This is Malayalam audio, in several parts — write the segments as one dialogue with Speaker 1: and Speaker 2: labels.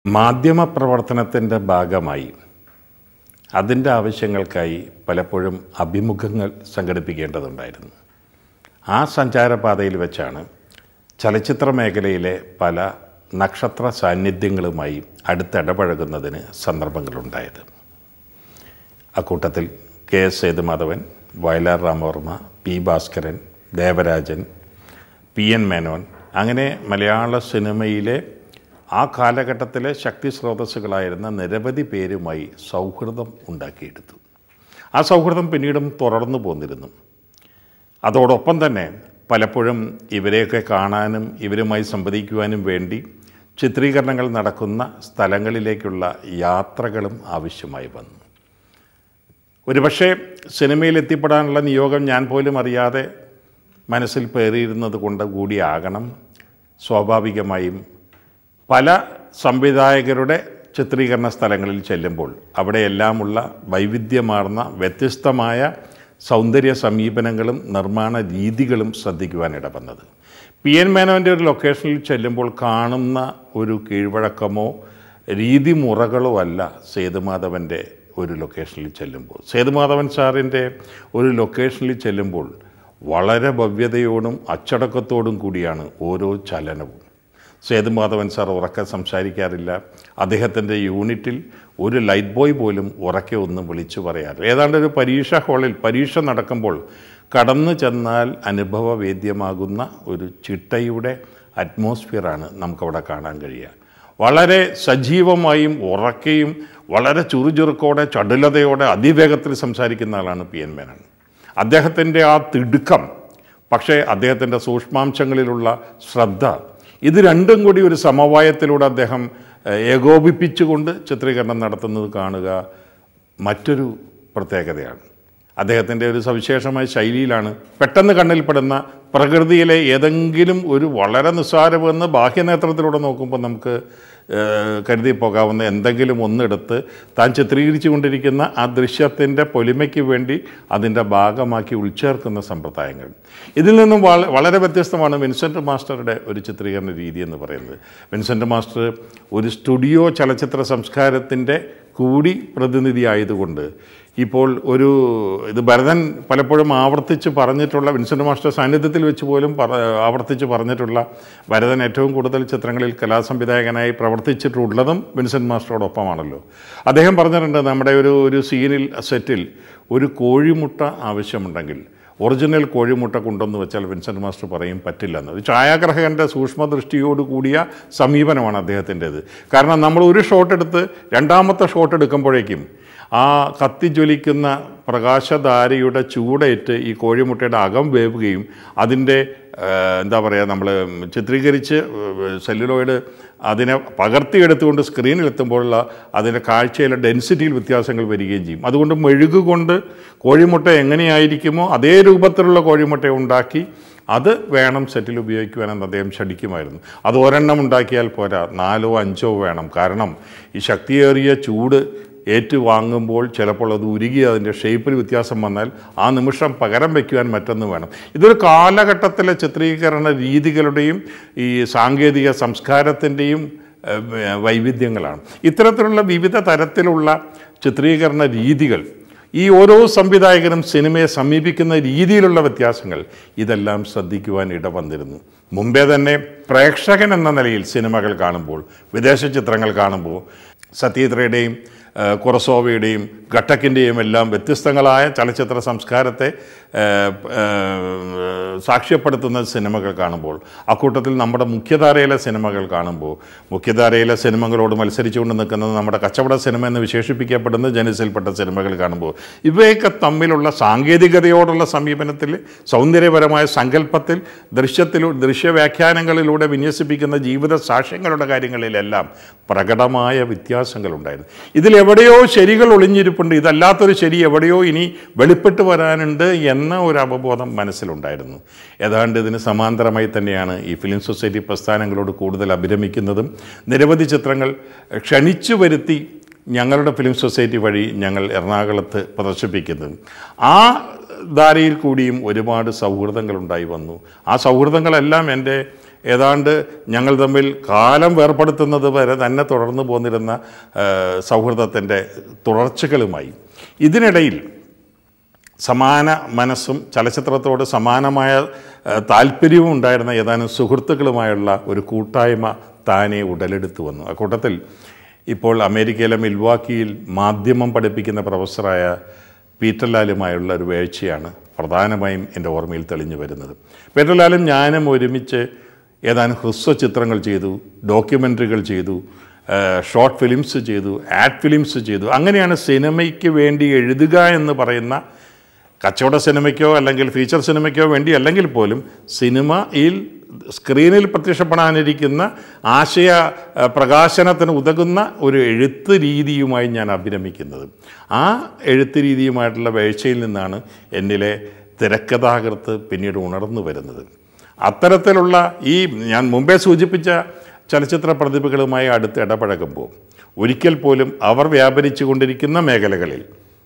Speaker 1: മാധ്യമ പ്രവർത്തനത്തിൻ്റെ ഭാഗമായി അതിൻ്റെ ആവശ്യങ്ങൾക്കായി പലപ്പോഴും അഭിമുഖങ്ങൾ സംഘടിപ്പിക്കേണ്ടതുണ്ടായിരുന്നു ആ സഞ്ചാരപാതയിൽ വെച്ചാണ് ചലച്ചിത്ര മേഖലയിലെ പല നക്ഷത്ര സാന്നിധ്യങ്ങളുമായി അടുത്തിടപഴകുന്നതിന് സന്ദർഭങ്ങളുണ്ടായത് അക്കൂട്ടത്തിൽ K S Sethumadhavan Vayalar Ramavarma P Bhaskaran Devarajan P N Menon അങ്ങനെ മലയാള സിനിമയിലെ ആ കാലഘട്ടത്തിലെ ശക്തി സ്രോതസ്സുകളായിരുന്ന നിരവധി പേരുമായി സൗഹൃദം ഉണ്ടാക്കിയെടുത്തു ആ സൗഹൃദം പിന്നീടും തുടർന്നു പോന്നിരുന്നു അതോടൊപ്പം തന്നെ പലപ്പോഴും ഇവരെയൊക്കെ കാണാനും ഇവരുമായി സംവദിക്കുവാനും വേണ്ടി ചിത്രീകരണങ്ങൾ നടക്കുന്ന സ്ഥലങ്ങളിലേക്കുള്ള യാത്രകളും ആവശ്യമായി വന്നു ഒരുപക്ഷെ സിനിമയിൽ എത്തിപ്പെടാനുള്ള നിയോഗം ഞാൻ പോലും അറിയാതെ മനസ്സിൽ പേറിയിരുന്നത് കൊണ്ട് കൂടിയാകണം സ്വാഭാവികമായും പല സംവിധായകരുടെ ചിത്രീകരണ സ്ഥലങ്ങളിൽ ചെല്ലുമ്പോൾ അവിടെയെല്ലാമുള്ള വൈവിധ്യമാർന്ന വ്യത്യസ്തമായ സൗന്ദര്യ സമീപനങ്ങളും നിർമ്മാണ രീതികളും ശ്രദ്ധിക്കുവാനിട വന്നത് പി എൻ മേനോൻ്റെ ഒരു ലൊക്കേഷനിൽ ചെല്ലുമ്പോൾ കാണുന്ന ഒരു കീഴ്വഴക്കമോ രീതിമുറകളോ അല്ല സേതുമാധവൻ്റെ ഒരു ലൊക്കേഷനിൽ ചെല്ലുമ്പോൾ സേതുമാധവൻ സാറിൻ്റെ ഒരു ലൊക്കേഷനിൽ ചെല്ലുമ്പോൾ വളരെ ഭവ്യതയോടും അച്ചടക്കത്തോടും കൂടിയാണ് ഓരോ ചലനവും സേതുമാധവൻ സാർ ഉറക്കെ സംസാരിക്കാറില്ല അദ്ദേഹത്തിൻ്റെ യൂണിറ്റിൽ ഒരു ലൈറ്റ് ബോയ് പോലും ഉറക്കെ ഒന്നും വിളിച്ചു പറയാറില്ല ഏതാണ്ട് ഒരു പരീക്ഷാ ഹാളിൽ പരീക്ഷ നടക്കുമ്പോൾ കടന്നു ചെന്നാൽ അനുഭവവേദ്യമാകുന്ന ഒരു ചിട്ടയുടെ അറ്റ്മോസ്ഫിയറാണ് നമുക്കവിടെ കാണാൻ കഴിയുക വളരെ സജീവമായും ഉറക്കെയും വളരെ ചുറുചുറുക്കോടെ ചടുലതയോടെ അതിവേഗത്തിൽ സംസാരിക്കുന്ന ആളാണ് പി എൻ മേനൻ അദ്ദേഹത്തിൻ്റെ ആ തിടുക്കം പക്ഷേ അദ്ദേഹത്തിൻ്റെ സൂക്ഷ്മാംശങ്ങളിലുള്ള ശ്രദ്ധ ഇത് രണ്ടും കൂടി ഒരു സമവായത്തിലൂടെ അദ്ദേഹം ഏഹ്, ഏകോപിപ്പിച്ചുകൊണ്ട് ചിത്രീകരണം നടത്തുന്നത് കാണുക മറ്റൊരു പ്രത്യേകതയാണ് അദ്ദേഹത്തിൻ്റെ ഒരു സവിശേഷമായ ശൈലിയിലാണ് പെട്ടെന്ന് കണ്ണിൽപ്പെടുന്ന പ്രകൃതിയിലെ ഏതെങ്കിലും ഒരു വളരെ നിസ്സാരമെന്ന് ബാഹ്യനേത്രത്തിലൂടെ നോക്കുമ്പോൾ നമുക്ക് ഏഹ്, കരുതി പോകാവുന്ന എന്തെങ്കിലും ഒന്നെടുത്ത് താൻ ചിത്രീകരിച്ചു കൊണ്ടിരിക്കുന്ന ആ ദൃശ്യത്തിൻ്റെ പൊലിമയ്ക്ക് വേണ്ടി അതിൻ്റെ ഭാഗമാക്കി ഉൾച്ചേർക്കുന്ന സമ്പ്രദായങ്ങൾ ഇതിൽ നിന്നും വള- വളരെ വ്യത്യസ്തമാണ് വിൻസെൻ്റ് മാസ്റ്ററുടെ ഒരു ചിത്രീകരണ രീതി എന്ന് പറയുന്നത് വിൻസെൻ്റ് മാസ്റ്റർ ഒരു സ്റ്റുഡിയോ ചലച്ചിത്ര സംസ്കാരത്തിൻ്റെ കൂടി പ്രതിനിധി ആയതുകൊണ്ട് ഇപ്പോൾ ഒരു ഇത് ഭരതൻ പലപ്പോഴും ആവർത്തിച്ച് പറഞ്ഞിട്ടുള്ള വിൻസെൻ്റ് മാസ്റ്റർ സാന്നിധ്യത്തിൽ വെച്ച് പോലും പറ ആവർത്തിച്ച് പറഞ്ഞിട്ടുള്ള ഭരതൻ ഏറ്റവും കൂടുതൽ ചിത്രങ്ങളിൽ കലാസംവിധായകനായി പ്രവർത്തിച്ചിട്ടുള്ളതും വിൻസെൻ്റ് മാസ്റ്ററോടൊപ്പമാണല്ലോ അദ്ദേഹം പറഞ്ഞിട്ടുണ്ട് നമ്മുടെ ഒരു ഒരു സീനിൽ സെറ്റിൽ ഒരു കോഴിമുട്ട ആവശ്യമുണ്ടെങ്കിൽ ഒറിജിനൽ കോഴിമുട്ട കൊണ്ടുവന്ന് വെച്ചാൽ വിൻസെൻ്റ് മാസ്റ്റർ പറയും പറ്റില്ലെന്ന് ഒരു ഛായാഗ്രഹകൻ്റെ സൂക്ഷ്മദൃഷ്ടിയോട് കൂടിയ സമീപനമാണ് അദ്ദേഹത്തിൻ്റേത് കാരണം നമ്മൾ ഒരു ഷോട്ട് എടുത്ത് രണ്ടാമത്തെ ഷോട്ട് എടുക്കുമ്പോഴേക്കും ആ കത്തിജ്വലിക്കുന്ന പ്രകാശധാരയുടെ ചൂടേറ്റ് ഈ കോഴിമുട്ടയുടെ അകം വേവുകയും അതിൻ്റെ ഏഹ്, എന്താ പറയുക നമ്മൾ ചിത്രീകരിച്ച് സെല്ലുലോയിഡ് അതിനെ പകർത്തിയെടുത്തുകൊണ്ട് സ്ക്രീനിലെത്തുമ്പോഴുള്ള അതിൻ്റെ കാഴ്ചയിലെ ഡെൻസിറ്റിയിൽ വ്യത്യാസങ്ങൾ വരികയും ചെയ്യും അതുകൊണ്ട് മെഴുകുകൊണ്ട് കോഴിമുട്ട എങ്ങനെയായിരിക്കുമോ അതേ രൂപത്തിലുള്ള കോഴിമുട്ട ഉണ്ടാക്കി അത് വേണം സെറ്റിൽ ഉപയോഗിക്കുവാനെന്ന് അദ്ദേഹം ക്ഷണിക്കുമായിരുന്നു അത് ഒരെണ്ണം ഉണ്ടാക്കിയാൽ പോരാ നാലോ അഞ്ചോ വേണം കാരണം ഈ ശക്തിയേറിയ ചൂട് ഏറ്റുവാങ്ങുമ്പോൾ ചിലപ്പോൾ അത് ഉരുകി അതിൻ്റെ ഷേപ്പിൽ വ്യത്യാസം വന്നാൽ ആ നിമിഷം പകരം വയ്ക്കുവാൻ മറ്റൊന്ന് വേണം ഇതൊരു കാലഘട്ടത്തിലെ ചിത്രീകരണ രീതികളുടെയും ഈ സാങ്കേതിക സംസ്കാരത്തിൻ്റെയും ഏഹ്, വൈവിധ്യങ്ങളാണ് ഇത്തരത്തിലുള്ള വിവിധ തരത്തിലുള്ള ചിത്രീകരണ രീതികൾ ഈ ഓരോ സംവിധായകനും സിനിമയെ സമീപിക്കുന്ന രീതിയിലുള്ള വ്യത്യാസങ്ങൾ ഇതെല്ലാം ശ്രദ്ധിക്കുവാൻ ഇടവന്നിരുന്നു മുമ്പേ തന്നെ പ്രേക്ഷകൻ എന്ന നിലയിൽ സിനിമകൾ കാണുമ്പോൾ വിദേശ ചിത്രങ്ങൾ കാണുമ്പോൾ സത്യജിത്രയുടെയും ഏഹ്, കുറസോവയുടെയും ഘട്ടക്കിൻ്റെയും എല്ലാം വ്യത്യസ്തങ്ങളായ ചലച്ചിത്ര സംസ്കാരത്തെ ഏഹ്, ഏഹ്, സാക്ഷ്യപ്പെടുത്തുന്ന സിനിമകൾ കാണുമ്പോൾ അക്കൂട്ടത്തിൽ നമ്മുടെ മുഖ്യധാരയിലെ സിനിമകൾ കാണുമ്പോൾ മുഖ്യധാരയിലെ സിനിമകളോട് മത്സരിച്ചുകൊണ്ട് നിൽക്കുന്നത് നമ്മുടെ കച്ചവട സിനിമ എന്ന് വിശേഷിപ്പിക്കപ്പെടുന്ന ജനസിൽപ്പെട്ട സിനിമകൾ കാണുമ്പോൾ ഇവയൊക്കെ തമ്മിലുള്ള സാങ്കേതികതയോടുള്ള സമീപനത്തിൽ സൗന്ദര്യപരമായ സങ്കല്പത്തിൽ ദൃശ്യത്തിലൂടെ ദൃശ്യവ്യാഖ്യാനങ്ങളിലൂടെ വിന്യസിപ്പിക്കുന്ന ജീവിത സാക്ഷ്യങ്ങളുടെ കാര്യങ്ങളിലെല്ലാം പ്രകടമായ വ്യത്യാസങ്ങളുണ്ടായിരുന്നു ഇതിലെവിടെയോ ശരികൾ ഒളിഞ്ഞിരിപ്പുണ്ട് ഇതല്ലാത്തൊരു ശരി എവിടെയോ ഇനി വെളിപ്പെട്ട് വരാനുണ്ട് എന്ന ഒരു അവബോധം മനസ്സിലുണ്ടായിരുന്നു ഏതാണ്ട് ഇതിന് സമാന്തരമായി തന്നെയാണ് ഈ ഫിലിം സൊസൈറ്റി പ്രസ്ഥാനങ്ങളോട് കൂടുതൽ അഭിരമിക്കുന്നതും നിരവധി ചിത്രങ്ങൾ ക്ഷണിച്ചു വരുത്തി ഞങ്ങളുടെ ഫിലിം സൊസൈറ്റി വഴി ഞങ്ങൾ എറണാകുളത്ത് പ്രദർശിപ്പിക്കുന്നതും ആ ധാരയിൽ കൂടിയും ഒരുപാട് സൗഹൃദങ്ങൾ ഉണ്ടായി വന്നു ആ സൗഹൃദങ്ങളെല്ലാം എൻ്റെ ഏതാണ്ട് ഞങ്ങൾ തമ്മിൽ കാലം വേർപ്പെടുത്തുന്നത് വരെ തന്നെ തുടർന്നു പോന്നിരുന്ന സൗഹൃദത്തിൻ്റെ തുടർച്ചകളുമായി ഇതിനിടയിൽ സമാന മനസ്സും ചലച്ചിത്രത്തോട് സമാനമായ ഏഹ്, താല്പര്യവും ഉണ്ടായിരുന്ന ഏതാനും സുഹൃത്തുക്കളുമായുള്ള ഒരു കൂട്ടായ്മ താനെ ഉടലെടുത്തു വന്നു അക്കൂട്ടത്തിൽ ഇപ്പോൾ അമേരിക്കയിലെ മിൽവാക്കിയിൽ മാധ്യമം പഠിപ്പിക്കുന്ന പ്രൊഫസറായ പീറ്റർ ലാലുമായുള്ള ഒരു വേഴ്ചയാണ് പ്രധാനമായും എൻ്റെ ഓർമ്മയിൽ തെളിഞ്ഞു വരുന്നത് പീറ്റർ ലാലും ഞാനും ഒരുമിച്ച് ഏതാനും ഹ്രസ്വ ചിത്രങ്ങൾ ചെയ്തു ഡോക്യുമെൻ്ററികൾ ചെയ്തു ഏഹ്, ഷോർട്ട് ഫിലിംസ് ചെയ്തു ആഡ് ഫിലിംസ് ചെയ്തു അങ്ങനെയാണ് സിനിമയ്ക്ക് വേണ്ടി എഴുതുക എന്ന് പറയുന്ന കച്ചവട സിനിമയ്ക്കോ അല്ലെങ്കിൽ ഫീച്ചർ സിനിമയ്ക്കോ വേണ്ടി അല്ലെങ്കിൽ പോലും സിനിമയിൽ സ്ക്രീനിൽ പ്രത്യക്ഷപ്പെടാനിരിക്കുന്ന ആശയ ഏഹ്, പ്രകാശനത്തിന് ഉതകുന്ന ഒരു എഴുത്ത് രീതിയുമായി ഞാൻ അഭിരമിക്കുന്നത് ആ എഴുത്ത് രീതിയുമായിട്ടുള്ള വീഴ്ചയിൽ നിന്നാണ് എന്നിലെ തിരക്കഥാകൃത്ത് പിന്നീട് ഉണർന്നു വരുന്നത് അത്തരത്തിലുള്ള ഈ ഞാൻ മുമ്പേ സൂചിപ്പിച്ച ചലച്ചിത്ര പ്രതിഭകളുമായി അടുത്ത് ഇടപഴകുമ്പോൾ ഒരിക്കൽ പോലും അവർ വ്യാപരിച്ചു കൊണ്ടിരിക്കുന്ന മേഖലകളിൽ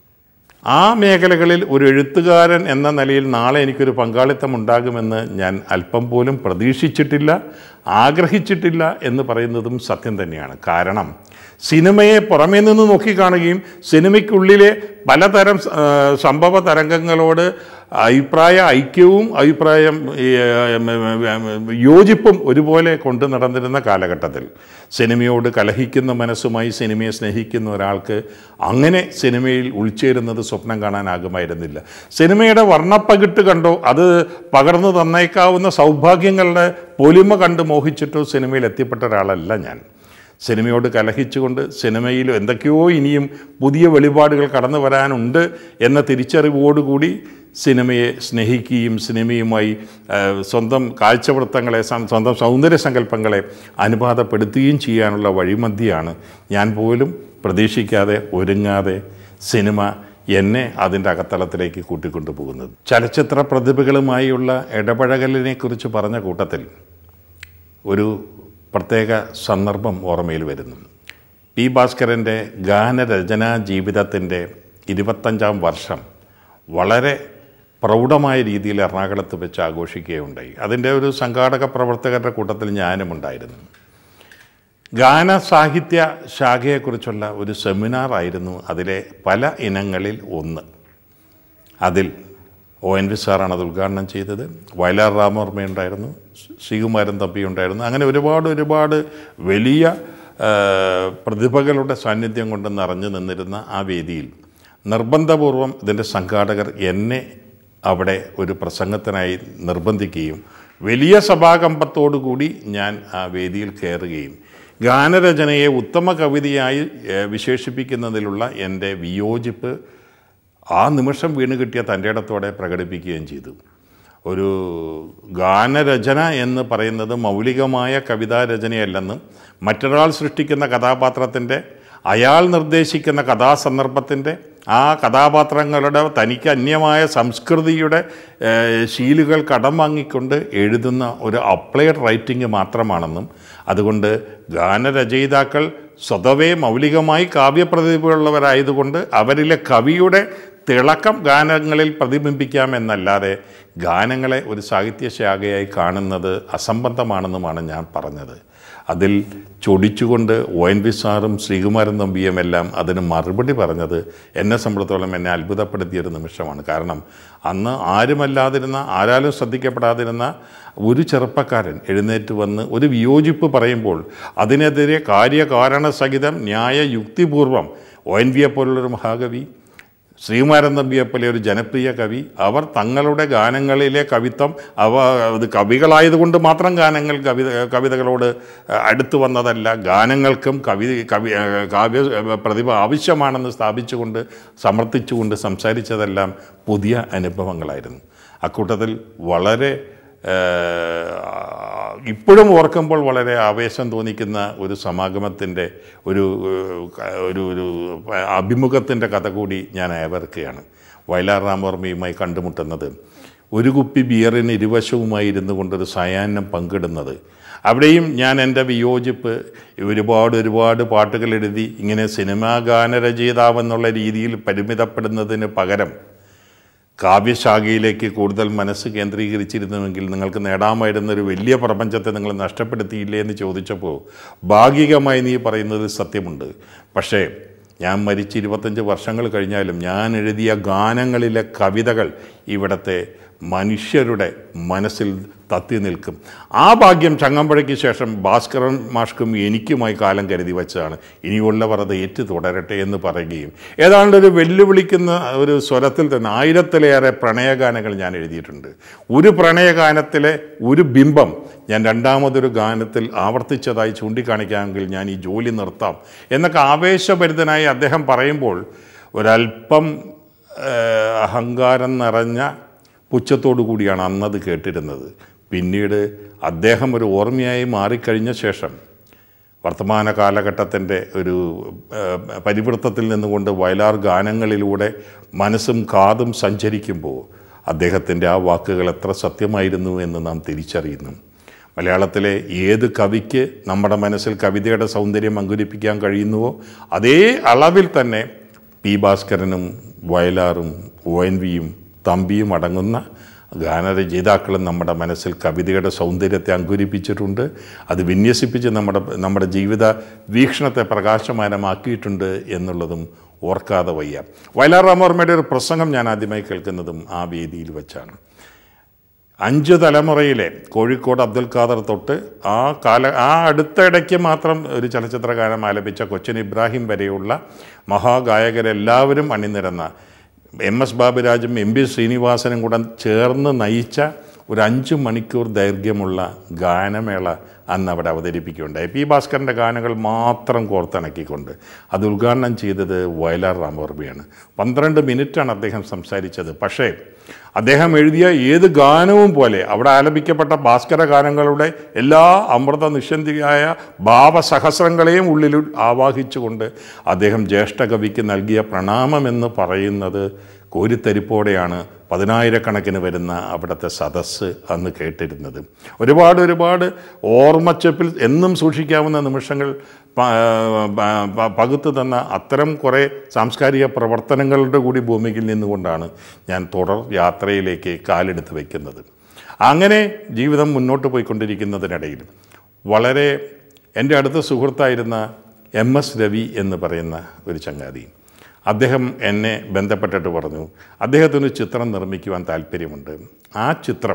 Speaker 1: ആ മേഖലകളിൽ ഒരു എഴുത്തുകാരൻ എന്ന നിലയിൽ നാളെ എനിക്കൊരു പങ്കാളിത്തം ഉണ്ടാകുമെന്ന് ഞാൻ അല്പം പോലും പ്രതീക്ഷിച്ചിട്ടില്ല ആഗ്രഹിച്ചിട്ടില്ല എന്ന് പറയുന്നതും സത്യം തന്നെയാണ് കാരണം സിനിമയെ പുറമേ നിന്ന് നോക്കിക്കാണുകയും സിനിമയ്ക്കുള്ളിലെ പലതരം ആ, സംഭവ തരംഗങ്ങളോട് അഭിപ്രായ ഐക്യവും അഭിപ്രായം ഈ, ഉം, ഉം, ഉം, യോജിപ്പും ഒരുപോലെ കൊണ്ടു നടന്നിരുന്ന കാലഘട്ടത്തിൽ സിനിമയോട് കലഹിക്കുന്ന മനസ്സുമായി സിനിമയെ സ്നേഹിക്കുന്ന ഒരാൾക്ക് അങ്ങനെ സിനിമയിൽ ഉൾച്ചേരുന്നത് സ്വപ്നം കാണാനാകുമായിരുന്നില്ല സിനിമയുടെ വർണ്ണപ്പകിട്ട് കണ്ടോ അത് പകർന്നു തന്നേക്കാവുന്ന സൗഭാഗ്യങ്ങളുടെ പൊലിമ കണ്ട് മോഹിച്ചിട്ടോ സിനിമയിൽ എത്തിപ്പെട്ട ഒരാളല്ല ഞാൻ സിനിമയോട് കലഹിച്ചുകൊണ്ട് സിനിമയിൽ എന്തൊക്കെയോ ഇനിയും പുതിയ വെളിപാടുകൾ കടന്നു വരാനുണ്ട് എന്ന തിരിച്ചറിവോടുകൂടി സിനിമയെ സ്നേഹിക്കുകയും സിനിമയുമായി ആ, സ്വന്തം കാഴ്ചവൃത്തങ്ങളെ സം- സ്വന്തം സൗന്ദര്യ സങ്കല്പങ്ങളെ അനുപാതപ്പെടുത്തുകയും ചെയ്യാനുള്ള വഴിമധ്യയാണ് ഞാൻ പോലും പ്രതീക്ഷിക്കാതെ ഒരുങ്ങാതെ സിനിമ എന്നെ അതിൻ്റെ അകത്തളത്തിലേക്ക് കൂട്ടിക്കൊണ്ടു പോകുന്നത് ചലച്ചിത്ര പ്രതിഭകളുമായുള്ള ഇടപഴകലിനെക്കുറിച്ച് പറഞ്ഞ കൂട്ടത്തിൽ ഒരു പ്രത്യേക സന്ദർഭം ഓർമ്മയിൽ വരുന്നു പി ഭാസ്കരൻ്റെ ഗാനരചനാ ജീവിതത്തിൻ്റെ ഇരുപത്തഞ്ചാം വർഷം വളരെ പ്രൗഢമായ രീതിയിൽ എറണാകുളത്ത് വെച്ച് ആഘോഷിക്കുകയുണ്ടായി അതിൻ്റെ ഒരു സംഘാടക പ്രവർത്തകരുടെ കൂട്ടത്തിൽ ഞാനും ഉണ്ടായിരുന്നു ഗാന സാഹിത്യ ശാഖയെക്കുറിച്ചുള്ള ഒരു സെമിനാർ ആയിരുന്നു അതിലെ പല ഇനങ്ങളിൽ ഒന്ന് അതിൽ ഒ എൻ വി സാറാണ് അത് ഉദ്ഘാടനം ചെയ്തത് വയലാർ രാമവർമ്മ ഉണ്ടായിരുന്നു ശ്രീകുമാരൻ തമ്പി ഉണ്ടായിരുന്നു അങ്ങനെ ഒരുപാട് ഒരുപാട് വലിയ ആ, പ്രതിഭകളുടെ സാന്നിധ്യം കൊണ്ട് നിറഞ്ഞു നിന്നിരുന്ന ആ വേദിയിൽ നിർബന്ധപൂർവം ഇതിൻ്റെ സംഘാടകർ എന്നെ അവിടെ ഒരു പ്രസംഗത്തിനായി നിർബന്ധിക്കുകയും വലിയ സഭാകമ്പത്തോടു കൂടി ഞാൻ ആ വേദിയിൽ കയറുകയും ഗാനരചനയെ ഉത്തമ കവിതയായി ഏ, വിശേഷിപ്പിക്കുന്നതിലുള്ള എൻ്റെ വിയോജിപ്പ് ആ നിമിഷം വീണ് കിട്ടിയ തൻ്റെ ഇടത്തോടെ പ്രകടിപ്പിക്കുകയും ചെയ്തു ഒരു ഗാനരചന എന്ന് പറയുന്നത് മൗലികമായ കവിതാരചനയല്ലെന്നും മറ്റൊരാൾ സൃഷ്ടിക്കുന്ന കഥാപാത്രത്തിൻ്റെ അയാൾ നിർദ്ദേശിക്കുന്ന കഥാസന്ദർഭത്തിൻ്റെ ആ കഥാപാത്രങ്ങളുടെ തനിക്ക് അന്യമായ സംസ്കൃതിയുടെ ഏഹ്, ശീലുകൾ കടം വാങ്ങിക്കൊണ്ട് എഴുതുന്ന ഒരു അപ്ലൈഡ് റൈറ്റിംഗ് മാത്രമാണെന്നും അതുകൊണ്ട് ഗാനരചയിതാക്കൾ സ്വതവേ മൗലികമായി കാവ്യപ്രതിഭയുള്ളവരായതുകൊണ്ട് അവരിലെ കവിയുടെ തിളക്കം ഗാനങ്ങളിൽ പ്രതിബിംബിക്കാമെന്നല്ലാതെ ഗാനങ്ങളെ ഒരു സാഹിത്യശാഖയായി കാണുന്നത് അസംബന്ധമാണെന്നുമാണ് ഞാൻ പറഞ്ഞത് അതിൽ ചൊടിച്ചുകൊണ്ട് ഒ എൻ വി സാറും ശ്രീകുമാരൻ തമ്പിയും എല്ലാം അതിന് മറുപടി പറഞ്ഞത് എന്നെ സംബന്ധിച്ചോളം എന്നെ അത്ഭുതപ്പെടുത്തിയ ഒരു നിമിഷമാണ് കാരണം അന്ന് ആരുമല്ലാതിരുന്ന ആരാലും ശ്രദ്ധിക്കപ്പെടാതിരുന്ന ഒരു ചെറുപ്പക്കാരൻ എഴുന്നേറ്റ് വന്ന് ഒരു വിയോജിപ്പ് പറയുമ്പോൾ അതിനെതിരെ കാര്യകാരണ സഹിതം ന്യായ യുക്തിപൂർവം ഒ എൻ വിയെ പോലുള്ളൊരു മഹാകവി ശ്രീകുമാരൻ തമ്പിയെപ്പോലെ ഒരു ജനപ്രിയ കവി അവർ തങ്ങളുടെ ഗാനങ്ങളിലെ കവിത്വം അവ അത് കവികളായതുകൊണ്ട് മാത്രം ഗാനങ്ങൾ കവിത കവിതകളോട് അടുത്തു വന്നതല്ല ഗാനങ്ങൾക്കും കവി കവി കാവ്യ പ്രതിഭ ആവശ്യമാണെന്ന് സ്ഥാപിച്ചുകൊണ്ട് സമർത്ഥിച്ചുകൊണ്ട് സംസാരിച്ചതെല്ലാം പുതിയ അനുഭവങ്ങളായിരുന്നു അക്കൂട്ടത്തിൽ വളരെ ഏഹ്, ഇപ്പോഴും ഓർക്കുമ്പോൾ വളരെ ആവേശം തോന്നിക്കുന്ന ഒരു സമാഗമത്തിൻ്റെ ഒരു ഏഹ്, ഒരു ഒരു അഭിമുഖത്തിൻ്റെ കഥ കൂടി ഞാൻ ഏവർക്കുകയാണ് വയലാർ രാമവർമ്മയുമായി കണ്ടുമുട്ടുന്നത് ഒരു കുപ്പി ബിയറിന് ഇരുവശവുമായി ഇരുന്നു കൊണ്ടൊരു സായാഹ്നം പങ്കിടുന്നത് അവിടെയും ഞാൻ എൻ്റെ വിയോജിപ്പ് ഒരുപാട് ഒരുപാട് പാട്ടുകൾ എഴുതി ഇങ്ങനെ സിനിമാ ഗാനരചയിതാവെന്നുള്ള രീതിയിൽ പരിമിതപ്പെടുന്നതിന് പകരം കാവ്യശാഖയിലേക്ക് കൂടുതൽ മനസ്സ് കേന്ദ്രീകരിച്ചിരുന്നുവെങ്കിൽ നിങ്ങൾക്ക് നേടാമായിരുന്ന ഒരു വലിയ പ്രപഞ്ചത്തെ നിങ്ങൾ നഷ്ടപ്പെടുത്തിയില്ലേ എന്ന് ചോദിച്ചപ്പോൾ ഭാഗികമായി നീ പറയുന്നത് സത്യമുണ്ട് പക്ഷേ ഞാൻ മരിച്ച് ഇരുപത്തഞ്ച് വർഷങ്ങൾ കഴിഞ്ഞാലും ഞാൻ എഴുതിയ ഗാനങ്ങളിലെ കവിതകൾ ഇവിടുത്തെ മനുഷ്യരുടെ മനസ്സിൽ തത്തി നിൽക്കും ആ ഭാഗ്യം ചങ്ങമ്പഴയ്ക്ക് ശേഷം ഭാസ്കരൻ മാഷ്ക്കും എനിക്കുമായി കാലം കരുതി വെച്ചതാണ് ഇനിയുള്ളവർ അത് ഏറ്റു തുടരട്ടെ എന്ന് പറയുകയും ഏതാണ്ട് ഒരു വെല്ലുവിളിക്കുന്ന ഒരു സ്വരത്തിൽ തന്നെ ആയിരത്തിലേറെ പ്രണയഗാനങ്ങൾ ഞാൻ എഴുതിയിട്ടുണ്ട് ഒരു പ്രണയഗാനത്തിലെ ഒരു ബിംബം ഞാൻ രണ്ടാമതൊരു ഗാനത്തിൽ ആവർത്തിച്ചതായി ചൂണ്ടിക്കാണിക്കാമെങ്കിൽ ഞാൻ ഈ ജോലി നിർത്താം എന്നൊക്കെ ആവേശഭരിതനായി അദ്ദേഹം പറയുമ്പോൾ ഒരല്പം ഏഹ്, അഹങ്കാരം നിറഞ്ഞ പുച്ഛത്തോടു കൂടിയാണ് അന്നത് കേട്ടിരുന്നത് പിന്നീട് അദ്ദേഹം ഒരു ഓർമ്മയായി മാറിക്കഴിഞ്ഞ ശേഷം വർത്തമാന കാലഘട്ടത്തിൻ്റെ ഒരു ഏഹ്, പരിവൃത്തത്തിൽ നിന്നുകൊണ്ട് വയലാർ ഗാനങ്ങളിലൂടെ മനസ്സും കാതും സഞ്ചരിക്കുമ്പോൾ അദ്ദേഹത്തിൻ്റെ ആ വാക്കുകൾ എത്ര സത്യമായിരുന്നു എന്ന് നാം തിരിച്ചറിയുന്നു മലയാളത്തിലെ ഏത് കവിക്ക് നമ്മുടെ മനസ്സിൽ കവിതയുടെ സൗന്ദര്യം അങ്കുരിപ്പിക്കാൻ കഴിയുന്നുവോ അതേ അളവിൽ തന്നെ പി ഭാസ്കരനും വയലാറും ഒ എൻ വിയും തമ്പിയും അടങ്ങുന്ന ഗാനരചയിതാക്കളും നമ്മുടെ മനസ്സിൽ കവിതയുടെ സൗന്ദര്യത്തെ അങ്കുരിപ്പിച്ചിട്ടുണ്ട് അത് വിന്യസിപ്പിച്ച് നമ്മുടെ നമ്മുടെ ജീവിത വീക്ഷണത്തെ പ്രകാശമാനമാക്കിയിട്ടുണ്ട് എന്നുള്ളതും ഓർക്കാതെ വയ്യ വയലാർ രാമവർമ്മയുടെ ഒരു പ്രസംഗം ഞാൻ ആദ്യമായി കേൾക്കുന്നതും ആ വേദിയിൽ വെച്ചാണ് അഞ്ച് തലമുറയിലെ കോഴിക്കോട് അബ്ദുൽ ഖാദർ തൊട്ട് ആ കാല ആ അടുത്ത ഇടയ്ക്ക് മാത്രം ഒരു ചലച്ചിത്ര ഗാനം ആലപിച്ച കൊച്ചിൻ ഇബ്രാഹിം വരെയുള്ള മഹാഗായകരെല്ലാവരും അണിനിരന്ന എം എസ് ബാബുരാജും എം പി ശ്രീനിവാസനും കൂടെ ചേർന്ന് നയിച്ച ഒരു അഞ്ച് മണിക്കൂർ ദൈർഘ്യമുള്ള ഗാനമേള അന്ന് അവിടെ അവതരിപ്പിക്കുകയുണ്ടായി പി ഭാസ്കറിൻ്റെ ഗാനങ്ങൾ മാത്രം കോർത്തിണക്കിക്കൊണ്ട് അത് ഉദ്ഘാടനം ചെയ്തത് വയലാർ രാമവർമ്മയാണ് പന്ത്രണ്ട് മിനിറ്റാണ് അദ്ദേഹം സംസാരിച്ചത് പക്ഷേ അദ്ദേഹം എഴുതിയ ഏത് ഗാനവും പോലെ അവിടെ ആലപിക്കപ്പെട്ട ഭാസ്കര ഗാനങ്ങളുടെ എല്ലാ അമൃത നിഷന്ധിയായ ഭാവസഹസ്രങ്ങളെയും ഉള്ളിൽ ആവാഹിച്ചുകൊണ്ട് അദ്ദേഹം ജ്യേഷ്ഠ കവിക്ക് നൽകിയ പ്രണാമമെന്ന് പറയുന്നത് കോരിത്തരിപ്പോടെയാണ് പതിനായിരക്കണക്കിന് വരുന്ന അവിടുത്തെ സദസ്സ് അന്ന് കേട്ടിരുന്നത് ഒരുപാട് ഒരുപാട് ഓർമ്മച്ചപ്പിൽ എന്നും സൂക്ഷിക്കാവുന്ന നിമിഷങ്ങൾ പ- പ- പ- പകുത്തു തന്ന അത്തരം കുറേ സാംസ്കാരിക പ്രവർത്തനങ്ങളുടെ കൂടി ഭൂമിയിൽ നിന്നുകൊണ്ടാണ് ഞാൻ തുടർ യാത്രയിലേക്ക് കാലെടുത്ത് വയ്ക്കുന്നത് അങ്ങനെ ജീവിതം മുന്നോട്ട് പോയിക്കൊണ്ടിരിക്കുന്നതിനിടയിൽ വളരെ എൻ്റെ അടുത്ത സുഹൃത്തായിരുന്ന എം എസ് രവി എന്ന് പറയുന്ന ഒരു ചങ്ങാതി അദ്ദേഹം എന്നെ ബന്ധപ്പെട്ടിട്ട് പറഞ്ഞു അദ്ദേഹത്തിന് ഒരു ചിത്രം നിർമ്മിക്കുവാൻ താല്പര്യമുണ്ട് ആ ചിത്രം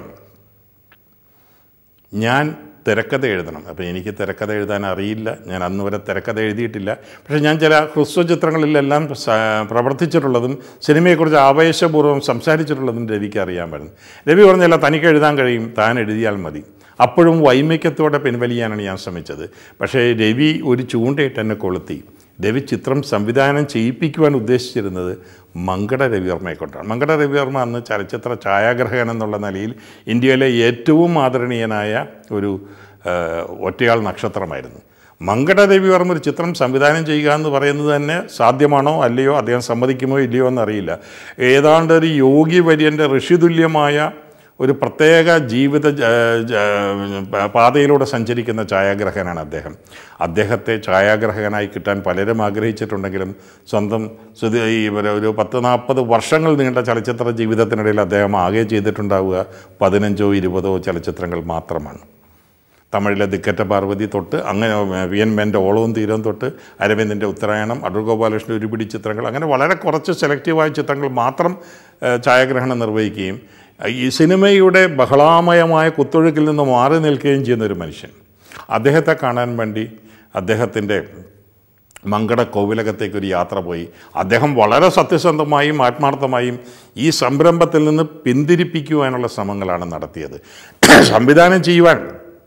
Speaker 1: ഞാൻ തിരക്കഥ എഴുതണം അപ്പോൾ എനിക്ക് തിരക്കഥ എഴുതാൻ അറിയില്ല ഞാൻ അന്ന് വരെ തിരക്കഥ എഴുതിയിട്ടില്ല പക്ഷേ ഞാൻ ചില ഹ്രസ്വ ചിത്രങ്ങളിലെല്ലാം സ- പ്രവർത്തിച്ചിട്ടുള്ളതും സിനിമയെക്കുറിച്ച് ആവേശപൂർവ്വം സംസാരിച്ചിട്ടുള്ളതും രവിക്ക് അറിയാമായിരുന്നു രവി പറഞ്ഞല്ല തനിക്ക് എഴുതാൻ കഴിയും താൻ എഴുതിയാൽ മതി അപ്പോഴും വൈമയ്ക്കത്തോടെ പിൻവലിയാനാണ് ഞാൻ ശ്രമിച്ചത് പക്ഷേ രവി ഒരു ചൂണ്ടയിട്ട് എന്നെ കൊളുത്തി രവി ചിത്രം സംവിധാനം ചെയ്യിപ്പിക്കുവാൻ ഉദ്ദേശിച്ചിരുന്നത് മങ്കട രവിവർമ്മയെ കൊണ്ടാണ് മങ്കട രവിവർമ്മ അന്ന് ചലച്ചിത്ര ഛായാഗ്രഹകൻ എന്നുള്ള നിലയിൽ ഇന്ത്യയിലെ ഏറ്റവും ആദരണീയനായ ഒരു ആ, ഒറ്റയാൾ നക്ഷത്രമായിരുന്നു മങ്കട രവിവർമ്മ ഒരു ചിത്രം സംവിധാനം ചെയ്യുക എന്ന് പറയുന്നത് തന്നെ സാധ്യമാണോ അല്ലയോ അദ്ദേഹം സമ്മതിക്കുമോ ഇല്ലയോ എന്നറിയില്ല ഏതാണ്ട് ഒരു യോഗി വര്യൻ്റെ ഋഷിതുല്യമായ ഒരു പ്രത്യേക ജീവിത ജ- ജ- പ- പാതയിലൂടെ സഞ്ചരിക്കുന്ന ഛായാഗ്രഹകനാണ് അദ്ദേഹം അദ്ദേഹത്തെ ഛായാഗ്രഹകനായി കിട്ടാൻ പലരും ആഗ്രഹിച്ചിട്ടുണ്ടെങ്കിലും സ്വന്തം സുതി ഈ ഒരു- ഒരു പത്ത് നാൽപ്പത് വർഷങ്ങൾ നീണ്ട ചലച്ചിത്ര ജീവിതത്തിനിടയിൽ അദ്ദേഹം ആകെ ചെയ്തിട്ടുണ്ടാവുക പതിനഞ്ചോ ഇരുപതോ ചലച്ചിത്രങ്ങൾ മാത്രമാണ് തമിഴിലെ ദിക്കറ്റ പാർവതി തൊട്ട് അങ്ങനെ വി എൻ മേൻ്റെ ഓളവും തീരവും തൊട്ട് അരവിന്ദിൻ്റെ ഉത്തരായണം അടൂർ ഗോപാലകൃഷ്ണൻ ഒരുപിടി ചിത്രങ്ങൾ അങ്ങനെ വളരെ കുറച്ച് സെലക്റ്റീവായ ചിത്രങ്ങൾ മാത്രം ഏഹ്, ഛായാഗ്രഹണം നിർവഹിക്കുകയും ഈ സിനിമയുടെ ബഹളാമയമായ കുത്തൊഴുക്കിൽ നിന്ന് മാറി നിൽക്കുകയും ചെയ്യുന്ന ഒരു മനുഷ്യൻ അദ്ദേഹത്തെ കാണാൻ വേണ്ടി അദ്ദേഹത്തിൻ്റെ മങ്കട കോവിലകത്തേക്ക് ഒരു യാത്ര പോയി അദ്ദേഹം വളരെ സത്യസന്ധമായും ആത്മാർത്ഥമായും ഈ സംരംഭത്തിൽ നിന്ന് പിന്തിരിപ്പിക്കുവാനുള്ള ശ്രമങ്ങളാണ് നടത്തിയത് സംവിധാനം ചെയ്യുവാൻ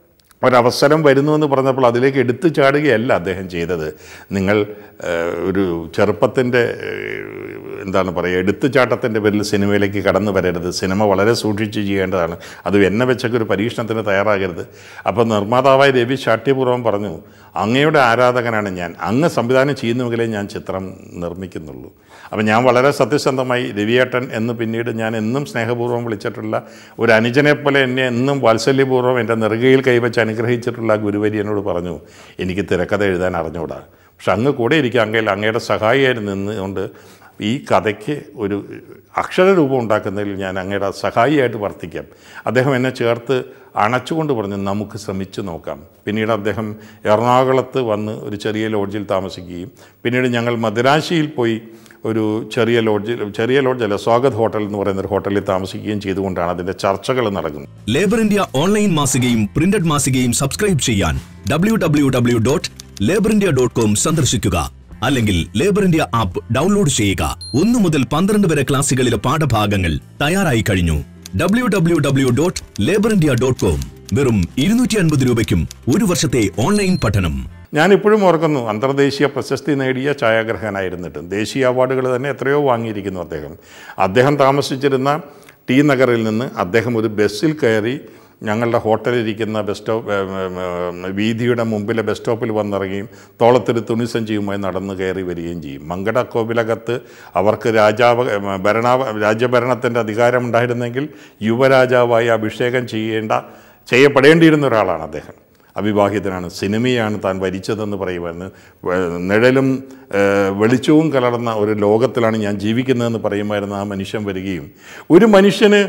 Speaker 1: ഒരവസരം വരുന്നുവെന്ന് പറഞ്ഞപ്പോൾ അതിലേക്ക് എടുത്തു ചാടുകയല്ല അദ്ദേഹം ചെയ്തത് നിങ്ങൾ ഏഹ്, ഒരു ചെറുപ്പത്തിൻ്റെ ഏഹ്, എന്താണ് പറയുക എടുത്തുചാട്ടത്തിൻ്റെ പേരിൽ സിനിമയിലേക്ക് കടന്നു വരരുത് സിനിമ വളരെ സൂക്ഷിച്ച് ചെയ്യേണ്ടതാണ് അത് എന്നെ വെച്ചൊക്കെ ഒരു പരീക്ഷണത്തിന് തയ്യാറാകരുത് അപ്പോൾ നിർമ്മാതാവായ രവി ശാഠ്യപൂർവ്വം പറഞ്ഞു അങ്ങയുടെ ആരാധകനാണ് ഞാൻ അങ്ങ് സംവിധാനം ചെയ്യുന്നുവെങ്കിലേ ഞാൻ ചിത്രം നിർമ്മിക്കുന്നുള്ളൂ അപ്പം ഞാൻ വളരെ സത്യസന്ധമായി രവിയേട്ടൻ എന്ന് പിന്നീട് ഞാൻ എന്നും സ്നേഹപൂർവ്വം വിളിച്ചിട്ടുള്ള ഒരു അനുജനെ പോലെ എന്നെ എന്നും വാത്സല്യപൂർവ്വം എൻ്റെ നെറുകയിൽ കൈവച്ച് അനുഗ്രഹിച്ചിട്ടുള്ള ആ ഗുരുവരി എന്നോട് പറഞ്ഞു എനിക്ക് തിരക്കഥ എഴുതാൻ അറിഞ്ഞുകൂടാ പക്ഷെ അങ്ങ് കൂടെ ഇരിക്കുക അങ്ങയിൽ അങ്ങയുടെ സഹായിയായി നിന്നുകൊണ്ട് ഈ കഥയ്ക്ക് ഒരു അക്ഷരരൂപം ഉണ്ടാക്കുന്നതിൽ ഞാൻ അങ്ങയുടെ സഹായിയായിട്ട് വർത്തിക്കാം അദ്ദേഹം എന്നെ ചേർത്ത് അണച്ചുകൊണ്ട് പറഞ്ഞു നമുക്ക് ശ്രമിച്ചു നോക്കാം പിന്നീട് അദ്ദേഹം എറണാകുളത്ത് വന്ന് ഒരു ചെറിയ ലോഡ്ജിൽ താമസിക്കുകയും പിന്നീട് ഞങ്ങൾ മദ്രാശിയിൽ പോയി ഒരു ചെറിയ ലോഡ്ജിൽ ചെറിയ ലോഡ്ജല്ല സ്വാഗത് ഹോട്ടൽ എന്ന് പറയുന്ന ഒരു ഹോട്ടലിൽ താമസിക്കുകയും ചെയ്തുകൊണ്ടാണ് അതിൻ്റെ ചർച്ചകൾ നടക്കുന്നത്
Speaker 2: ലേബർ ഇന്ത്യ ഓൺലൈൻ മാസികയും പ്രിന്റഡ് മാസികയും സബ്സ്ക്രൈബ് ചെയ്യാൻ W W W dot labour India dot com സന്ദർശിക്കുക അല്ലെങ്കിൽ ലേബർ ഇന്ത്യ ആപ്പ് ഡൗൺലോഡ് ചെയ്യുക ഒന്നു മുതൽ പന്ത്രണ്ട് വരെ ക്ലാസുകളിലെ പാഠഭാഗങ്ങൾ തയ്യാറായി കഴിഞ്ഞു W W W dot labour India dot com വെറും ഇരുന്നൂറ്റി അൻപത് രൂപയ്ക്കും ഒരു വർഷത്തെ ഓൺലൈൻ പഠനം
Speaker 1: ഞാൻ ഇപ്പോഴും ഓർക്കുന്നു അന്തർദേശീയ പ്രശസ്തി നേടിയ ഛായാഗ്രഹനായിരുന്നിട്ടും ദേശീയ അവാർഡുകൾ തന്നെ എത്രയോ വാങ്ങിയിരിക്കുന്നു അദ്ദേഹം അദ്ദേഹം താമസിച്ചിരുന്ന ടി നഗറിൽ നിന്ന് അദ്ദേഹം ഒരു ബസ്സിൽ കയറി ഞങ്ങളുടെ ഹോട്ടലിരിക്കുന്ന ബസ് സ്റ്റോപ്പ് ഏം, ഏം, ഏം, വീതിയുടെ മുമ്പിലെ ബസ് സ്റ്റോപ്പിൽ വന്നിറങ്ങിയും തോളത്തൊരു തുണിസഞ്ചിയുമായി നടന്നു കയറി വരികയും ചെയ്യും മങ്കട കോവിലകത്ത് അവർക്ക് രാജാവ് ഏം, ഭരണ രാജ്യഭരണത്തിൻ്റെ അധികാരമുണ്ടായിരുന്നെങ്കിൽ യുവരാജാവായി അഭിഷേകം ചെയ്യേണ്ട ചെയ്യപ്പെടേണ്ടിയിരുന്ന ഒരാളാണ് അദ്ദേഹം അവിവാഹിതനാണ് സിനിമയാണ് താൻ വരിച്ചതെന്ന് പറയുമായിരുന്നു വെ- നിഴലും ഏഹ്, വെളിച്ചവും കലർന്ന ഒരു ലോകത്തിലാണ് ഞാൻ ജീവിക്കുന്നതെന്ന് പറയുമായിരുന്നു ആ മനുഷ്യൻ വരികയും ഒരു മനുഷ്യന്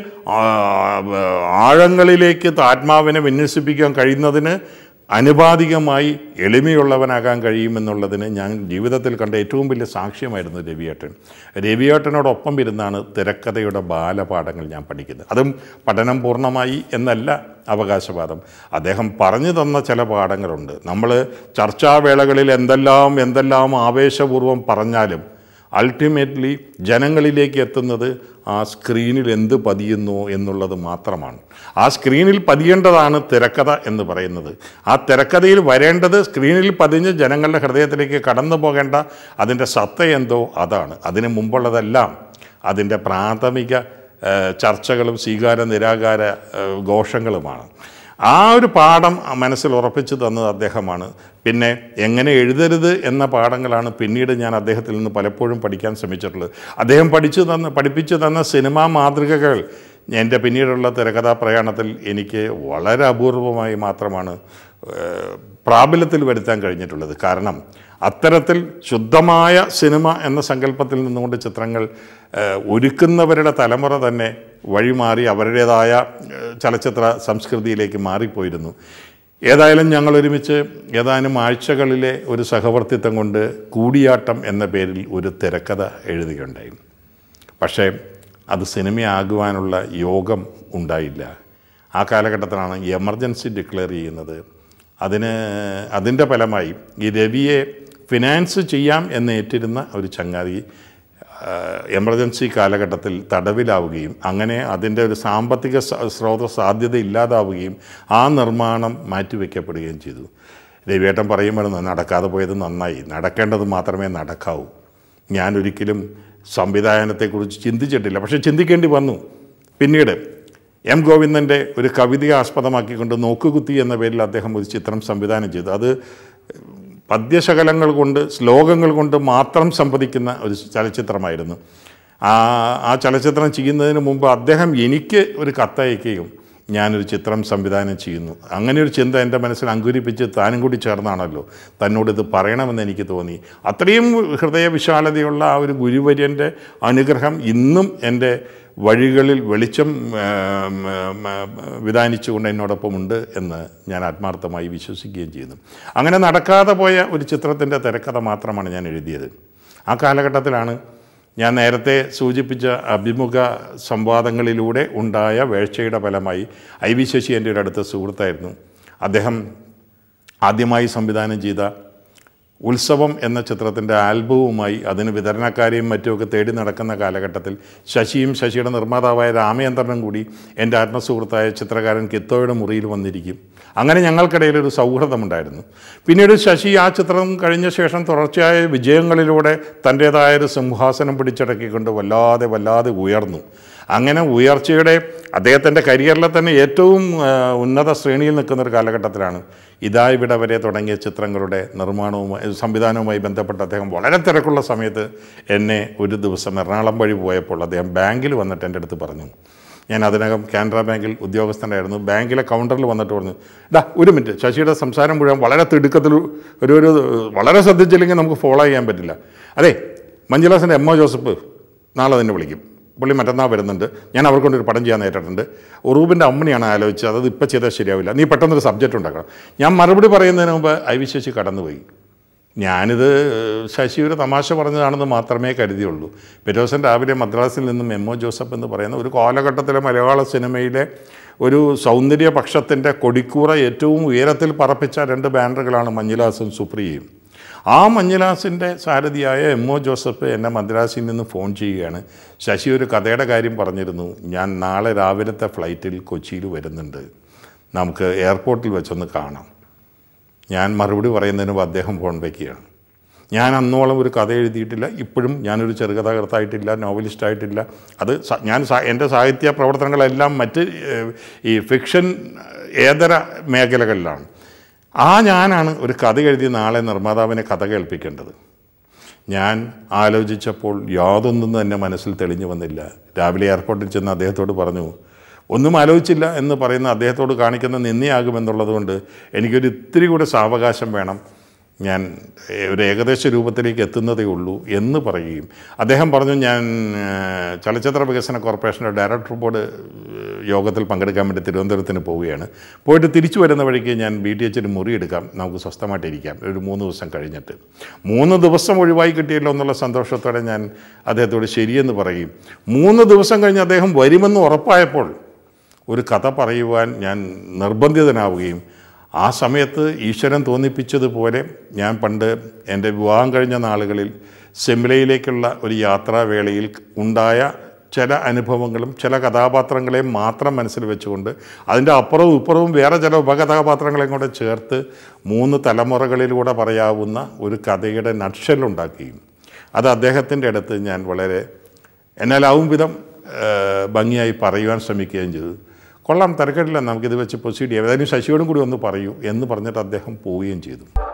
Speaker 1: ആ- ആഴങ്ങളിലേക്ക് ആത്മാവിനെ വിന്യസിപ്പിക്കാൻ കഴിയുന്നതിന് അനുപാതികമായി എളിമയുള്ളവനാകാൻ കഴിയുമെന്നുള്ളതിന് ഞാൻ ജീവിതത്തിൽ കണ്ട ഏറ്റവും വലിയ സാക്ഷ്യമായിരുന്നു രവിയേട്ടൻ രവിയേട്ടനോടൊപ്പം ഇരുന്നാണ് തിരക്കഥയുടെ ബാലപാഠങ്ങൾ ഞാൻ പഠിക്കുന്നത് അതും പഠനം പൂർണ്ണമായി എന്നല്ല അവകാശവാദം അദ്ദേഹം പറഞ്ഞു തന്ന ചില പാഠങ്ങളുണ്ട് നമ്മൾ ചർച്ചാവേളകളിൽ എന്തെല്ലാം എന്തെല്ലാം ആവേശപൂർവ്വം പറഞ്ഞാലും അൾട്ടിമേറ്റ്ലി ജനങ്ങളിലേക്ക് എത്തുന്നത് ആ സ്ക്രീനിൽ എന്ത് പതിയുന്നു എന്നുള്ളത് മാത്രമാണ് ആ സ്ക്രീനിൽ പതിയേണ്ടതാണ് തിരക്കഥ എന്ന് പറയുന്നത് ആ തിരക്കഥയിൽ വരേണ്ടത് സ്ക്രീനിൽ പതിഞ്ഞ് ജനങ്ങളുടെ ഹൃദയത്തിലേക്ക് കടന്നു പോകേണ്ട അതിൻ്റെ സത്ത എന്തോ അതാണ് അതിന് മുമ്പുള്ളതെല്ലാം അതിൻ്റെ പ്രാഥമിക ഏഹ്, ചർച്ചകളും സ്വീകാര നിരാകാര ഏഹ്, ഘോഷങ്ങളുമാണ് ആ ഒരു പാഠം മനസ്സിൽ ഉറപ്പിച്ചു തന്നത് അദ്ദേഹമാണ് പിന്നെ എങ്ങനെ എഴുതരുത് എന്ന പാഠങ്ങളാണ് പിന്നീട് ഞാൻ അദ്ദേഹത്തിൽ നിന്ന് പലപ്പോഴും പഠിക്കാൻ ശ്രമിച്ചിട്ടുള്ളത് അദ്ദേഹം പഠിച്ചു തന്ന പഠിപ്പിച്ചു തന്ന സിനിമാ മാതൃകകൾ എൻ്റെ പിന്നീടുള്ള തിരക്കഥാ പ്രയാണത്തിൽ എനിക്ക് വളരെ അപൂർവമായി മാത്രമാണ് ഏഹ്, പ്രാബല്യത്തിൽ വരുത്താൻ കഴിഞ്ഞിട്ടുള്ളത് കാരണം അത്തരത്തിൽ ശുദ്ധമായ സിനിമ എന്ന സങ്കല്പത്തിൽ നിന്നുകൊണ്ട് ചിത്രങ്ങൾ ഏഹ്, ഒരുക്കുന്നവരുടെ തലമുറ തന്നെ വഴിമാറി അവരുടേതായ ഏഹ്, ചലച്ചിത്ര സംസ്കൃതിയിലേക്ക് മാറിപ്പോയിരുന്നു ഏതായാലും ഞങ്ങൾ ഒരുമിച്ച് ഏതാനും ആഴ്ചകളിലെ ഒരു സഹവർത്തിത്വം കൊണ്ട് കൂടിയാട്ടം എന്ന പേരിൽ ഒരു തിരക്കഥ എഴുതുകയുണ്ടായി പക്ഷേ അത് സിനിമയാകുവാനുള്ള യോഗം ഉണ്ടായില്ല ആ കാലഘട്ടത്തിലാണ് എമർജൻസി ഡിക്ലെയർ ചെയ്യുന്നത് അതിന് അതിൻ്റെ ഫലമായി ഈ രവിയെ ഫിനാൻസ് ചെയ്യാം എന്ന് ഏറ്റിരുന്ന ഒരു ചങ്ങാതി എമർജൻസി കാലഘട്ടത്തിൽ തടവിലാവുകയും അങ്ങനെ അതിൻ്റെ ഒരു സാമ്പത്തിക സ- സ്രോതസ് സാധ്യത ഇല്ലാതാവുകയും ആ നിർമ്മാണം മാറ്റിവെക്കപ്പെടുകയും ചെയ്തു രവിയേട്ടൻ പറയുമായിരുന്നു നടക്കാതെ പോയത് നന്നായി നടക്കേണ്ടത് മാത്രമേ നടക്കാവൂ ഞാനൊരിക്കലും സംവിധാനത്തെക്കുറിച്ച് ചിന്തിച്ചിട്ടില്ല പക്ഷേ ചിന്തിക്കേണ്ടി വന്നു പിന്നീട് എം ഗോവിന്ദൻ്റെ ഒരു കവിതയെ ആസ്പദമാക്കിക്കൊണ്ട് നോക്കുകുത്തി എന്ന പേരിൽ അദ്ദേഹം ഒരു ചിത്രം സംവിധാനം ചെയ്തു അത് പദ്യശകലങ്ങൾ കൊണ്ട് ശ്ലോകങ്ങൾ കൊണ്ട് മാത്രം സംവദിക്കുന്ന ഒരു ചലച്ചിത്രമായിരുന്നു ആ ആ ചലച്ചിത്രം ചെയ്യുന്നതിന് മുമ്പ് അദ്ദേഹം എനിക്ക് ഒരു കത്തയക്കുകയും ഞാനൊരു ചിത്രം സംവിധാനം ചെയ്യുന്നു അങ്ങനെ ഒരു ചിന്ത എൻ്റെ മനസ്സിൽ അങ്കുരിപ്പിച്ച് താനും കൂടി ചേർന്നാണല്ലോ തന്നോട് ഇത് പറയണമെന്ന് എനിക്ക് തോന്നി അത്രയും ഹൃദയവിശാലതയുള്ള ആ ഒരു ഗുരുവര്യൻ്റെ അനുഗ്രഹം ഇന്നും എൻ്റെ വഴികളിൽ വെളിച്ചം ഏം, ഏം, ഏം, വിധാനിച്ചുകൊണ്ട് എന്നോടൊപ്പമുണ്ട് എന്ന് ഞാൻ ആത്മാർത്ഥമായി വിശ്വസിക്കുകയും ചെയ്യുന്നു അങ്ങനെ നടക്കാതെ പോയ ഒരു ചിത്രത്തിൻ്റെ തിരക്കഥ മാത്രമാണ് ഞാൻ എഴുതിയത് ആ കാലഘട്ടത്തിലാണ് ഞാൻ നേരത്തെ സൂചിപ്പിച്ച അഭിമുഖ സംവാദങ്ങളിലൂടെ ഉണ്ടായ വേഴ്ചയുടെ ഫലമായി ഐ വി ശശി എൻ്റെ ഒരു അടുത്ത സുഹൃത്തായിരുന്നു അദ്ദേഹം ആദ്യമായി സംവിധാനം ചെയ്ത ഉത്സവം എന്ന ചിത്രത്തിൻ്റെ ആൽബവുമായി അതിന് വിതരണക്കാരെയും മറ്റുമൊക്കെ തേടി നടക്കുന്ന കാലഘട്ടത്തിൽ ശശിയും ശശിയുടെ നിർമ്മാതാവായ രാമചന്ദ്രനും കൂടി എൻ്റെ ആത്മസുഹൃത്തായ ചിത്രകാരൻ കിത്തോയുടെ മുറിയിൽ വന്നിരിക്കും അങ്ങനെ ഞങ്ങൾക്കിടയിൽ ഒരു സൗഹൃദമുണ്ടായിരുന്നു പിന്നീട് ശശി ആ ചിത്രം കഴിഞ്ഞ ശേഷം തുടർച്ചയായ വിജയങ്ങളിലൂടെ തൻ്റേതായ ഒരു സിംഹാസനം പിടിച്ചടക്കിക്കൊണ്ട് വല്ലാതെ വല്ലാതെ ഉയർന്നു അങ്ങനെ ഉയർച്ചയുടെ അദ്ദേഹത്തിൻ്റെ കരിയറിലെ തന്നെ ഏറ്റവും ആ, ഉന്നത ശ്രേണിയിൽ നിൽക്കുന്ന ഒരു കാലഘട്ടത്തിലാണ് ഇതാ ഇവിടെ വരെ തുടങ്ങിയ ചിത്രങ്ങളുടെ നിർമ്മാണവുമായി സംവിധാനവുമായി ബന്ധപ്പെട്ട് അദ്ദേഹം വളരെ തിരക്കുള്ള സമയത്ത് എന്നെ ഒരു ദിവസം എറണാകുളം വഴി പോയപ്പോൾ അദ്ദേഹം ബാങ്കിൽ വന്നിട്ട് എൻ്റെ അടുത്ത് പറഞ്ഞു ഞാൻ അതിനകം കാനറ ബാങ്കിൽ ഉദ്യോഗസ്ഥനായിരുന്നു ബാങ്കിലെ കൗണ്ടറിൽ വന്നിട്ട് പറഞ്ഞു ഡാ ഒരു മിനിറ്റ് ശശിയുടെ സംസാരം മുഴുവൻ വളരെ തിടുക്കത്തിൽ ഒരു ഒരു വളരെ ശ്രദ്ധിച്ചില്ലെങ്കിൽ നമുക്ക് ഫോളോ ചെയ്യാൻ പറ്റില്ല അതെ മഞ്ജുലാസിൻ്റെ എം ഒ ജോസഫ് നാളെ തന്നെ വിളിക്കും പുള്ളി മറ്റന്നാൾ വരുന്നുണ്ട് ഞാൻ അവർക്ക് കൊണ്ടൊരു പടം ചെയ്യാൻ നേരിട്ടുണ്ട് ഉറൂബിൻ്റെ അമ്മണിയാണ് ആലോചിച്ചത് അത് ഇപ്പം ചെയ്താൽ ശരിയാവില്ല നീ പെട്ടെന്നൊരു സബ്ജക്റ്റ് ഉണ്ടാക്കണം ഞാൻ മറുപടി പറയുന്നതിന് മുമ്പ് ഐ വി ശശി കടന്നുപോയി ഞാനിത് ശശി ഒരു തമാശ പറഞ്ഞതാണെന്ന് മാത്രമേ കരുതിയുള്ളൂ പിറ്റേ ദിവസം രാവിലെ മദ്രാസിൽ നിന്നും എം ഒ ജോസഫ് എന്ന് പറയുന്ന ഒരു കാലഘട്ടത്തിലെ മലയാള സിനിമയിലെ ഒരു സൗന്ദര്യ പക്ഷത്തിൻ്റെ കൊടിക്കൂറ ഏറ്റവും ഉയരത്തിൽ പറപ്പിച്ച രണ്ട് ബാനറുകളാണ് മഞ്ഞുലാസും സുപ്രിയയും ആ മഞ്ഞുലാസിൻ്റെ സാരഥിയായ എം ഒ ജോസഫ് എന്നെ മദ്രാസിൽ നിന്ന് ഫോൺ ചെയ്യുകയാണ് ശശി ഒരു കഥയുടെ കാര്യം പറഞ്ഞിരുന്നു ഞാൻ നാളെ രാവിലത്തെ ഫ്ലൈറ്റിൽ കൊച്ചിയിൽ വരുന്നുണ്ട് നമുക്ക് എയർപോർട്ടിൽ വെച്ചൊന്ന് കാണാം ഞാൻ മറുപടി പറയുന്നതിന് മുമ്പ് അദ്ദേഹം ഫോൺ വയ്ക്കുകയാണ് ഞാൻ അന്നോളം ഒരു കഥ എഴുതിയിട്ടില്ല ഇപ്പോഴും ഞാനൊരു ചെറുകഥാകൃത്തായിട്ടില്ല നോവലിസ്റ്റായിട്ടില്ല അത് സ- ഞാൻ സ- എൻ്റെ സാഹിത്യ പ്രവർത്തനങ്ങളെല്ലാം മറ്റ് ഏഹ്, ഈ ഫിക്ഷൻ ഏതര മേഖലകളിലാണ് ആ ഞാനാണ് ഒരു കഥ എഴുതി നാളെ നിർമ്മാതാവിനെ കഥ കേൾപ്പിക്കേണ്ടത് ഞാൻ ആലോചിച്ചപ്പോൾ യാതൊന്നും തന്നെ മനസ്സിൽ തെളിഞ്ഞു വന്നില്ല രാവിലെ എയർപോർട്ടിൽ ചെന്ന് അദ്ദേഹത്തോട് പറഞ്ഞു ഒന്നും ആലോചിച്ചില്ല എന്ന് പറയുന്ന അദ്ദേഹത്തോട് കാണിക്കുന്ന നിന്നയാകുമെന്നുള്ളത് കൊണ്ട് എനിക്കൊരു ഇത്തിരി കൂടെ സാവകാശം വേണം ഞാൻ ഏ- ഒരു ഏകദേശ രൂപത്തിലേക്ക് എത്തുന്നതേ ഉള്ളൂ എന്ന് പറയുകയും അദ്ദേഹം പറഞ്ഞു ഞാൻ ഏ, ചലച്ചിത്ര വികസന കോർപ്പറേഷൻ്റെ ഡയറക്ടർ ബോർഡ് ഏ, യോഗത്തിൽ പങ്കെടുക്കാൻ വേണ്ടി തിരുവനന്തപുരത്തിന് പോവുകയാണ് പോയിട്ട് തിരിച്ചു വരുന്ന വഴിക്ക് ഞാൻ ബി ടി എച്ചിന് മുറി എടുക്കാം നമുക്ക് സ്വസ്ഥമായിട്ടിരിക്കാം ഒരു മൂന്ന് ദിവസം കഴിഞ്ഞിട്ട് മൂന്ന് ദിവസം ഒഴിവായി കിട്ടിയല്ലോ എന്നുള്ള സന്തോഷത്തോടെ ഞാൻ അദ്ദേഹത്തോട് ശരിയെന്ന് പറയും മൂന്ന് ദിവസം കഴിഞ്ഞ് അദ്ദേഹം വരുമെന്ന് ഉറപ്പായപ്പോൾ ഒരു കഥ പറയുവാൻ ഞാൻ നിർബന്ധിതനാവുകയും ആ സമയത്ത് ഈശ്വരൻ തോന്നിപ്പിച്ചതുപോലെ ഞാൻ പണ്ട് എൻ്റെ വിവാഹം കഴിഞ്ഞ നാളുകളിൽ സെമിലയിലേക്കുള്ള ഒരു യാത്രാവേളയിൽ ഉണ്ടായ ചില അനുഭവങ്ങളും ചില കഥാപാത്രങ്ങളെയും മാത്രം മനസ്സിൽ വെച്ചുകൊണ്ട് അതിൻ്റെ അപ്പുറവും ഇപ്പുറവും വേറെ ചില ഉപകഥാപാത്രങ്ങളെയും കൂടെ ചേർത്ത് മൂന്ന് തലമുറകളിലൂടെ പറയാവുന്ന ഒരു കഥയുടെ നക്ഷലുണ്ടാക്കുകയും അത് അദ്ദേഹത്തിൻ്റെ അടുത്ത് ഞാൻ വളരെ എന്നാലാവും വിധം ആ, ഭംഗിയായി പറയുവാൻ ശ്രമിക്കുകയും ചെയ്തു കൊള്ളാം തിരക്കിടില്ല നമുക്കിത് വെച്ച് പ്രൊസീഡ് ചെയ്യാം ഏതായാലും ശശിയോടും കൂടി ഒന്ന് പറയൂ എന്ന് പറഞ്ഞിട്ട് അദ്ദേഹം പോവുകയും ചെയ്തു